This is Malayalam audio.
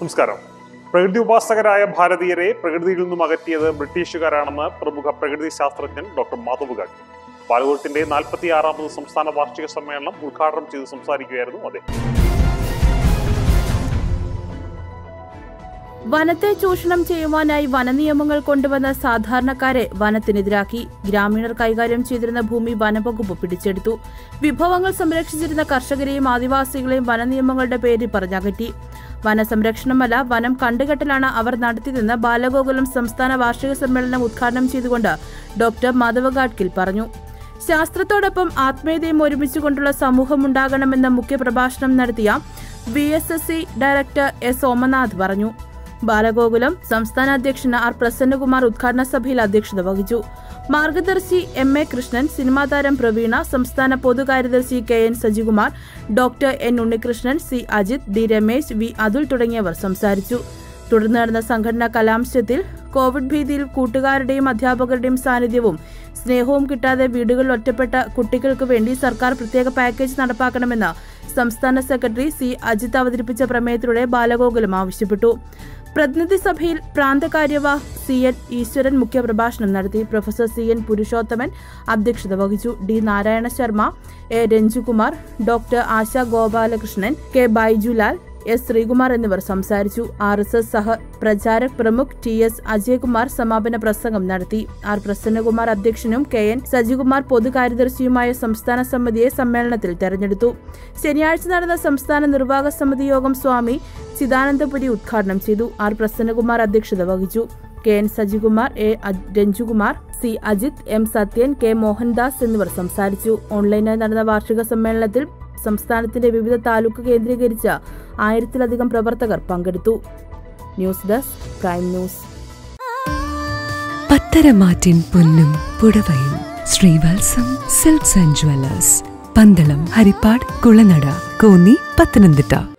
നമസ്കാരം പ്രകൃതി ഉപാസകരായ ഭാരതീയരെ പ്രകൃതിയിൽ നിന്നും അകറ്റിയത് ബ്രിട്ടീഷുകാരാണെന്ന് പ്രമുഖ പ്രകൃതി ശാസ്ത്രജ്ഞൻ ഡോക്ടർ മാധവ് ഗാഡ്ഗിൽ ബാലകോട്ടിന്റെ നാൽപ്പത്തി ആറാമത് സംസ്ഥാന വാർഷിക സമ്മേളനം ഉദ്ഘാടനം ചെയ്ത് സംസാരിക്കുകയായിരുന്നു അദ്ദേഹം വനത്തെ ചൂഷണം ചെയ്യുവാനായി വനനിയമങ്ങൾ കൊണ്ടുവന്ന സാധാരണക്കാരെ വനത്തിനെതിരാക്കി ഗ്രാമീണർ കൈകാര്യം ചെയ്തിരുന്ന ഭൂമി വനവകുപ്പ് പിടിച്ചെടുത്തു വിഭവങ്ങൾ സംരക്ഷിച്ചിരുന്ന കർഷകരെയും ആദിവാസികളെയും വനനിയമങ്ങളുടെ പേരിൽ പറഞ്ഞകറ്റി വനസംരക്ഷണമല്ല വനം കണ്ടുകെട്ടലാണ് അവർ നടത്തിയതെന്ന് ബാലഗോകുലം സംസ്ഥാന വാർഷിക സമ്മേളനം ഉദ്ഘാടനം ചെയ്തുകൊണ്ട് ഡോക്ടർ മാധവ ഗാഡ്കിൽ പറഞ്ഞു ശാസ്ത്രത്തോടൊപ്പം ആത്മീയതയും ഒരുമിച്ചുകൊണ്ടുള്ള സമൂഹമുണ്ടാകണമെന്ന മുഖ്യപ്രഭാഷണം നടത്തിയ V S S C director S Somanath പറഞ്ഞു ബാലഗോകുലം സംസ്ഥാന അധ്യക്ഷൻ ആർ പ്രസന്നകുമാർ ഉദ്ഘാടന സഭയിൽ അധ്യക്ഷത വഹിച്ചു മാർഗദർശി എം എ കൃഷ്ണൻ സിനിമാ താരം പ്രവീണ സംസ്ഥാന പൊതുകാര്യദർശി K N Sajikumar doctor N Unnikrishnan C Ajith D Ramesh V Athul തുടങ്ങിയവർ സംസാരിച്ചു തുടർന്ന് നടന്ന സംഘടനാ കലാംശത്തിൽ കോവിഡ് ഭീതിയിൽ കൂട്ടുകാരുടെയും അധ്യാപകരുടെയും സാന്നിധ്യവും സ്നേഹവും കിട്ടാതെ വീടുകളിൽ ഒറ്റപ്പെട്ട കുട്ടികൾക്ക് വേണ്ടി സർക്കാർ പ്രത്യേക പാക്കേജ് നടപ്പാക്കണമെന്ന് സംസ്ഥാന സെക്രട്ടറി സി അജിത് അവതരിപ്പിച്ച പ്രമേയത്തിലൂടെ ബാലഗോകുലം ആവശ്യപ്പെട്ടു പ്രതിനിധി സഭയിൽ പ്രാന്തകാര്യവാഹ് സി എൻ ഈശ്വരൻ മുഖ്യപ്രഭാഷണം നടത്തി പ്രൊഫസർ സി എൻ പുരുഷോത്തമൻ അധ്യക്ഷത വഹിച്ചു D Narayana Sharma A Ranjukumar doctor Asha Gopalakrishnan K Baijulal S Sreekumar എന്നിവർ സംസാരിച്ചു ആർ എസ് എസ് സഹ പ്രചാരക് പ്രമുഖ് ടി എസ് അജയകുമാർ സമാപന പ്രസംഗം നടത്തി ആർ പ്രസന്നകുമാർ അധ്യക്ഷനും കെ എൻ സജികുമാർ പൊതുകാര്യദർശിയുമായ സംസ്ഥാന സമിതിയെ സമ്മേളനത്തിൽ തെരഞ്ഞെടുത്തു ശനിയാഴ്ച നടന്ന സംസ്ഥാന നിർവാഹക സമിതി യോഗം സ്വാമി ചിദാനന്ദപുരി ഉദ്ഘാടനം ചെയ്തു ആർ പ്രസന്നകുമാർ അധ്യക്ഷത വഹിച്ചു കെ എൻ സജികുമാർ എ അ- Ranjukumar C Ajith M Sathyan K Mohandas എന്നിവർ സംസാരിച്ചു ഓൺലൈനായി നടന്ന വാർഷിക സമ്മേളനത്തിൽ സംസ്ഥാനത്തിന്റെ വിവിധ താലൂക്ക് കേന്ദ്രീകരിച്ച ആയിരത്തിലധികം പ്രവർത്തകർ പങ്കെടുത്തു ന്യൂസ് ഡെസ്ക് പ്രൈം ന്യൂസ് പത്തരമാറ്റിൻ പൊന്നും പുടവയും Sreevalsam silks and jewellers Pandalam Harippad Kulanada Konni Pathanamthitta